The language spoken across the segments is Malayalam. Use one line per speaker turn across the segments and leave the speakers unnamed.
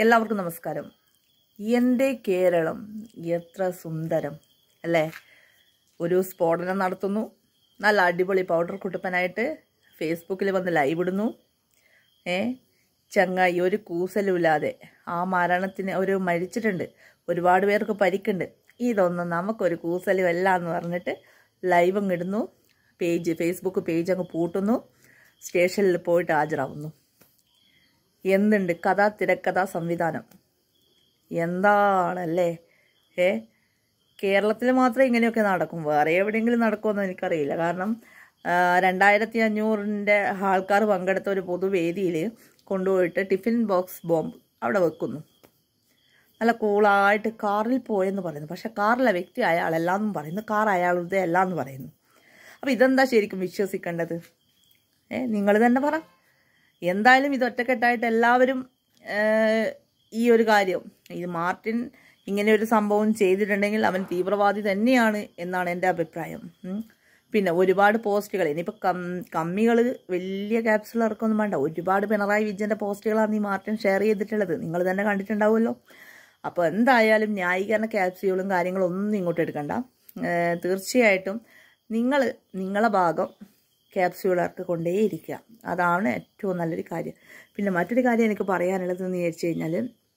എല്ലാവർക്കും നമസ്കാരം എൻ്റെ കേരളം എത്ര സുന്ദരം അല്ലേ ഒരു സ്ഫോടനം നടത്തുന്നു നല്ല അടിപൊളി പൗഡർ കുട്ടപ്പനായിട്ട് ഫേസ്ബുക്കിൽ വന്ന് ലൈവ് ഇടുന്നു ഏ ചങ്ങായി ഒരു കൂസലുമില്ലാതെ ആ മരണത്തിന് ഒരു മരിച്ചിട്ടുണ്ട് ഒരുപാട് പേർക്ക് പരിക്കുണ്ട് ഇതൊന്നും നമുക്കൊരു കൂസലും അല്ല എന്ന് പറഞ്ഞിട്ട് ലൈവ് അങ്ങ് ഇടുന്നു പേജ് ഫേസ്ബുക്ക് പേജ് അങ്ങ് പൂട്ടുന്നു സ്റ്റേഷനിൽ പോയിട്ട് ഹാജരാകുന്നു എന്തുണ്ട് കഥ തിരക്കഥ സംവിധാനം എന്താണല്ലേ ഏ കേരളത്തിൽ മാത്രമേ ഇങ്ങനെയൊക്കെ നടക്കും വേറെ എവിടെയെങ്കിലും നടക്കുമെന്ന് എനിക്കറിയില്ല കാരണം ആ, രണ്ടായിരത്തി അഞ്ഞൂറിൻ്റെ ആൾക്കാർ പങ്കെടുത്ത ഒരു പൊതുവേദിയിൽ കൊണ്ടുപോയിട്ട് ടിഫിൻ ബോക്സ് ബോംബ് അവിടെ വെക്കുന്നു നല്ല കൂളായിട്ട് കാറിൽ പോയെന്ന് പറയുന്നു പക്ഷെ കാറിലെ വ്യക്തി അയാളല്ല എന്നും പറയുന്നു കാർ അയാളുടെ അല്ല എന്ന് പറയുന്നു അപ്പോൾ ഇതെന്താ ശരിക്കും വിശ്വസിക്കേണ്ടത് ഏ നിങ്ങൾ തന്നെ പറ എന്തായാലും ഇത് ഒറ്റക്കെട്ടായിട്ട് എല്ലാവരും ഏഹ്, ഈ ഒരു കാര്യം ഇത് മാർട്ടിൻ ഇങ്ങനെ ഒരു സംഭവം ചെയ്തിട്ടുണ്ടെങ്കിൽ അവൻ തീവ്രവാദി തന്നെയാണ് എന്നാണ് എൻ്റെ അഭിപ്രായം ഉം. പിന്നെ ഒരുപാട് പോസ്റ്റുകൾ ഇനിയിപ്പോൾ കം കമ്മികൾ വലിയ ക്യാപ്സുകൾ ഇറക്കൊന്നും വേണ്ട ഒരുപാട് പിണറായി വിജയൻ്റെ പോസ്റ്റുകളാണ് ഈ മാർട്ടിൻ ഷെയർ ചെയ്തിട്ടുള്ളത് നിങ്ങൾ തന്നെ കണ്ടിട്ടുണ്ടാവുമല്ലോ അപ്പോൾ എന്തായാലും ന്യായീകരണ ക്യാപ്സ്യൂളും കാര്യങ്ങളും ഒന്നും ഇങ്ങോട്ട് എടുക്കണ്ട ഏഹ്, തീർച്ചയായിട്ടും നിങ്ങൾ നിങ്ങളെ ഭാഗം ക്യാപ്സ്യൂളർക്ക് കൊണ്ടേയിരിക്കുക അതാണ് ഏറ്റവും നല്ലൊരു കാര്യം പിന്നെ മറ്റൊരു കാര്യം എനിക്ക് പറയാനുള്ളതെന്ന് വിചാരിച്ചു കഴിഞ്ഞാൽ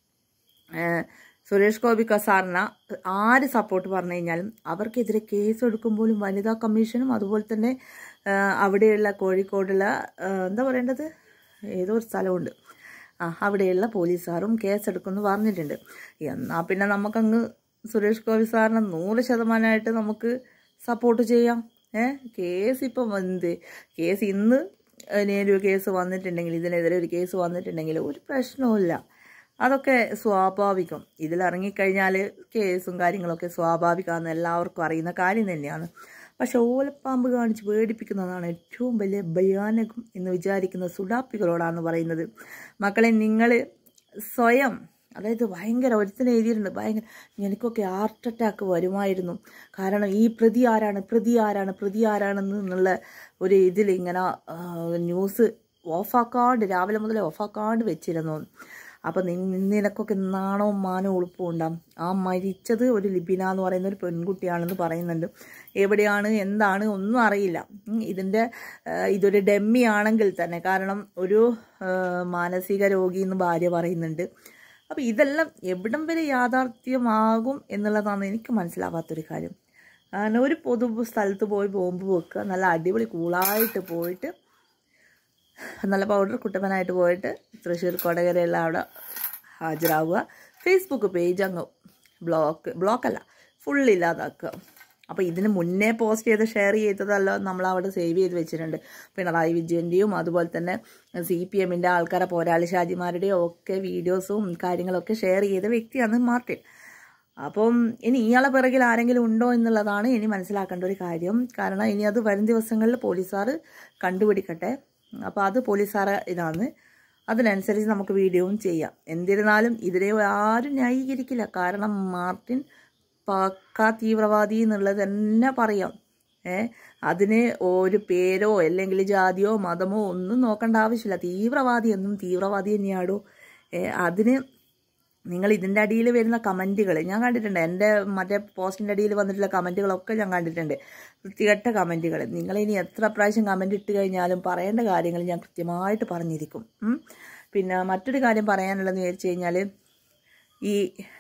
സുരേഷ് ഗോപി കസാറിന ആര് സപ്പോർട്ട് പറഞ്ഞു കഴിഞ്ഞാലും അവർക്കെതിരെ കേസ് എടുക്കുമ്പോഴും വനിതാ കമ്മീഷനും അതുപോലെ തന്നെ ആ, അവിടെയുള്ള കോഴിക്കോടുള്ള ആ, എന്താ പറയേണ്ടത് ഏതോ ഒരു സ്ഥലമുണ്ട് ആ അവിടെയുള്ള പോലീസുകാരും കേസെടുക്കുമെന്ന് പറഞ്ഞിട്ടുണ്ട് എന്നാൽ പിന്നെ നമുക്കങ്ങ് സുരേഷ് ഗോപി സാറിന് നൂറ് ശതമാനമായിട്ട് നമുക്ക് സപ്പോർട്ട് ചെയ്യാം ഏ കേസ് ഇപ്പം എന്ത് കേസ് ഇന്ന് ഒരു കേസ് വന്നിട്ടുണ്ടെങ്കിൽ ഇതിനെതിരെ ഒരു കേസ് വന്നിട്ടുണ്ടെങ്കിൽ ഒരു പ്രശ്നവുമില്ല അതൊക്കെ സ്വാഭാവികം ഇതിലിറങ്ങിക്കഴിഞ്ഞാൽ കേസും കാര്യങ്ങളൊക്കെ സ്വാഭാവികമാണെന്ന് എല്ലാവർക്കും അറിയുന്ന കാര്യം തന്നെയാണ് പക്ഷെ ഓലപ്പാമ്പ് കാണിച്ച് പേടിപ്പിക്കുന്നതാണ് ഏറ്റവും വലിയ ഭയാനകം എന്ന് വിചാരിക്കുന്ന സുഡാപ്പികളോടാണ് പറയുന്നത് മക്കളെ നിങ്ങൾ സ്വയം അതായത് ഭയങ്കര ഒരുത്തിന് എഴുതിയിട്ടുണ്ട് ഭയങ്കര എനിക്കൊക്കെ ഹാർട്ട് അറ്റാക്ക് വരുമായിരുന്നു കാരണം ഈ പ്രതി ആരാണ് പ്രതി ആരാണ് പ്രതി ആരാണെന്ന് എന്നുള്ള ഒരു ഇതിൽ ഇങ്ങനെ ആ, ന്യൂസ് ഓഫാക്കാണ്ട് രാവിലെ മുതലേ ഓഫാക്കാണ്ട് വെച്ചിരുന്നു അപ്പം നിനക്കൊക്കെ നാണവും മാനവും ഉളുപ്പും ഉണ്ടാവും ആ മരിച്ചത് ഒരു ലിബിന എന്ന് പറയുന്ന ഒരു പെൺകുട്ടിയാണെന്ന് പറയുന്നുണ്ട് എവിടെയാണ് എന്താണ് ഒന്നും അറിയില്ല ഉം, ഇതിൻ്റെ ആ, ഇതൊരു ഡെമ്മി ആണെങ്കിൽ തന്നെ കാരണം ഒരു ആ, മാനസിക രോഗി എന്ന് ഭാര്യ പറയുന്നുണ്ട് അപ്പോൾ ഇതെല്ലാം എവിടം വരെ യാഥാർത്ഥ്യമാകും എന്നുള്ളതാണ് എനിക്ക് മനസ്സിലാവാത്തൊരു കാര്യം കാരണം ഒരു പൊതു സ്ഥലത്ത് പോയി ബോംബ് വെക്കുക നല്ല അടിപൊളി കൂളായിട്ട് പോയിട്ട് നല്ല പൗഡർ കുട്ടപ്പനായിട്ട് പോയിട്ട് തൃശ്ശൂർ കൊടകരയുള്ള അവിടെ ഹാജരാവുക ഫേസ്ബുക്ക് പേജ് അങ്ങ് ബ്ലോക്ക് ബ്ലോക്കല്ല ഫുൾ ഇല്ലാതാക്കുക അപ്പോൾ ഇതിന് മുന്നേ പോസ്റ്റ് ചെയ്ത് ഷെയർ ചെയ്തതല്ല നമ്മൾ അവിടെ സേവ് ചെയ്ത് വെച്ചിട്ടുണ്ട് പിണറായി വിജയൻ്റെയും അതുപോലെ തന്നെ സി പി എമ്മിൻ്റെ ആൾക്കാരെ പോരാളി ഷാജിമാരുടെയും ഒക്കെ വീഡിയോസും കാര്യങ്ങളൊക്കെ ഷെയർ ചെയ്ത വ്യക്തിയാണ് മാർട്ടിൻ അപ്പം ഇനി ഇയാളെ പിറകിൽ ആരെങ്കിലും ഉണ്ടോ എന്നുള്ളതാണ് ഇനി മനസ്സിലാക്കേണ്ട ഒരു കാര്യം കാരണം ഇനി അത് വരും ദിവസങ്ങളിൽ പോലീസുകാർ കണ്ടുപിടിക്കട്ടെ അപ്പോൾ അത് പോലീസുകാർ ഇതാണ് അതിനനുസരിച്ച് നമുക്ക് വീഡിയോയും ചെയ്യാം എന്നിരുന്നാലും ഇതിനെ ആരും ന്യായീകരിക്കില്ല കാരണം മാർട്ടിൻ പക്ക തീവ്രവാദി എന്നുള്ളത് തന്നെ പറയാം ഏ അതിന് ഒരു പേരോ അല്ലെങ്കിൽ ജാതിയോ മതമോ ഒന്നും നോക്കേണ്ട ആവശ്യമില്ല തീവ്രവാദി എന്നും തീവ്രവാദി തന്നെയാടോ ഏ അതിന് നിങ്ങൾ ഇതിൻ്റെ അടിയിൽ വരുന്ന കമൻറ്റുകൾ ഞാൻ കണ്ടിട്ടുണ്ട് എൻ്റെ മറ്റേ പോസ്റ്റിൻ്റെ അടിയിൽ വന്നിട്ടുള്ള കമൻറ്റുകളൊക്കെ ഞാൻ കണ്ടിട്ടുണ്ട് വൃത്തികെട്ട കമൻറ്റുകൾ നിങ്ങളിനി എത്ര പ്രാവശ്യം കമൻറ്റ് ഇട്ട് കഴിഞ്ഞാലും പറയേണ്ട കാര്യങ്ങൾ ഞാൻ കൃത്യമായിട്ട് പറഞ്ഞിരിക്കും ഉം. പിന്നെ മറ്റൊരു കാര്യം പറയാനുള്ളതെന്ന് വിചാരിച്ചു കഴിഞ്ഞാൽ ഈ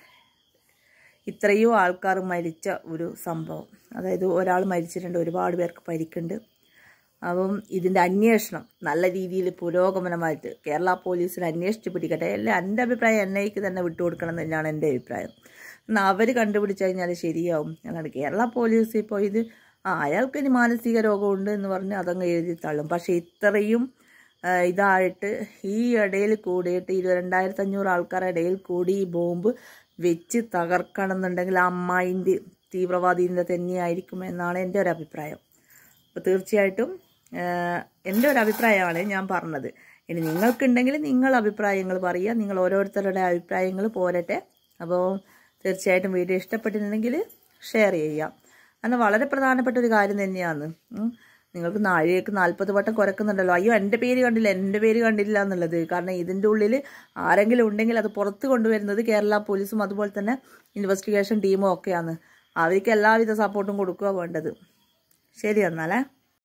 ഇത്രയോ ആൾക്കാർ മരിച്ച ഒരു സംഭവം അതായത് ഒരാൾ മരിച്ചിട്ടുണ്ട് ഒരുപാട് പേർക്ക് പരിക്കുണ്ട് അപ്പം ഇതിൻ്റെ അന്വേഷണം നല്ല രീതിയിൽ പുരോഗമനമായിട്ട് കേരള പോലീസിന് അന്വേഷിച്ച് പിടിക്കട്ടെ അല്ല എൻ്റെ അഭിപ്രായം എൻ ഐക്ക് തന്നെ വിട്ടുകൊടുക്കണം എന്ന് തന്നെയാണ് എൻ്റെ അഭിപ്രായം എന്നാൽ അവർ കണ്ടുപിടിച്ച് കഴിഞ്ഞാൽ ശരിയാവും അല്ലാണ്ട് കേരള പോലീസ് ഇപ്പോൾ ഇത് ആ അയാൾക്ക് ഇനി മാനസിക രോഗമുണ്ട് എന്ന് പറഞ്ഞ് അതങ്ങ് എഴുതി തള്ളും പക്ഷേ ഇത്രയും ആ, ഇതായിട്ട് ഈ ഇടയിൽ കൂടിയിട്ട് ഈ രണ്ടായിരത്തി അഞ്ഞൂറ് ആൾക്കാരുടെ ഇടയിൽ കൂടി ഈ ബോംബ് വെച്ച് തകർക്കണം എന്നുണ്ടെങ്കിൽ ആ മൈൻഡ് തീവ്രവാദീൻ്റെ തന്നെയായിരിക്കും എന്നാണ് എൻ്റെ ഒരു അഭിപ്രായം അപ്പോൾ തീർച്ചയായിട്ടും ആഹ്, എൻ്റെ ഒരു അഭിപ്രായമാണ് ഞാൻ പറഞ്ഞത് ഇനി നിങ്ങൾക്കുണ്ടെങ്കിൽ നിങ്ങൾ അഭിപ്രായങ്ങൾ പറയുക നിങ്ങൾ ഓരോരുത്തരുടെ അഭിപ്രായങ്ങൾ പോരട്ടെ അപ്പോൾ തീർച്ചയായിട്ടും വീഡിയോ ഇഷ്ടപ്പെട്ടിട്ടുണ്ടെങ്കിൽ ഷെയർ ചെയ്യാം കാരണം വളരെ പ്രധാനപ്പെട്ട ഒരു കാര്യം തന്നെയാണ് ഉം. നിങ്ങൾക്ക് നാഴികക്ക് നാൽപ്പത് വട്ടം കുരക്കുന്നുണ്ടല്ലോ അയ്യോ എൻ്റെ പേര് കണ്ടില്ല എൻ്റെ പേര് കണ്ടില്ല എന്നുള്ളത് കാരണം ഇതിൻ്റെ ഉള്ളിൽ ആരെങ്കിലും ഉണ്ടെങ്കിൽ അത് പുറത്ത് കൊണ്ടുവരുന്നത് കേരള പോലീസും അതുപോലെ തന്നെ ഇൻവെസ്റ്റിഗേഷൻ ടീമും ഒക്കെയാണ് അവർക്ക് എല്ലാവിധ സപ്പോർട്ടും കൊടുക്കുക വേണ്ടത് ശരി എന്നാലേ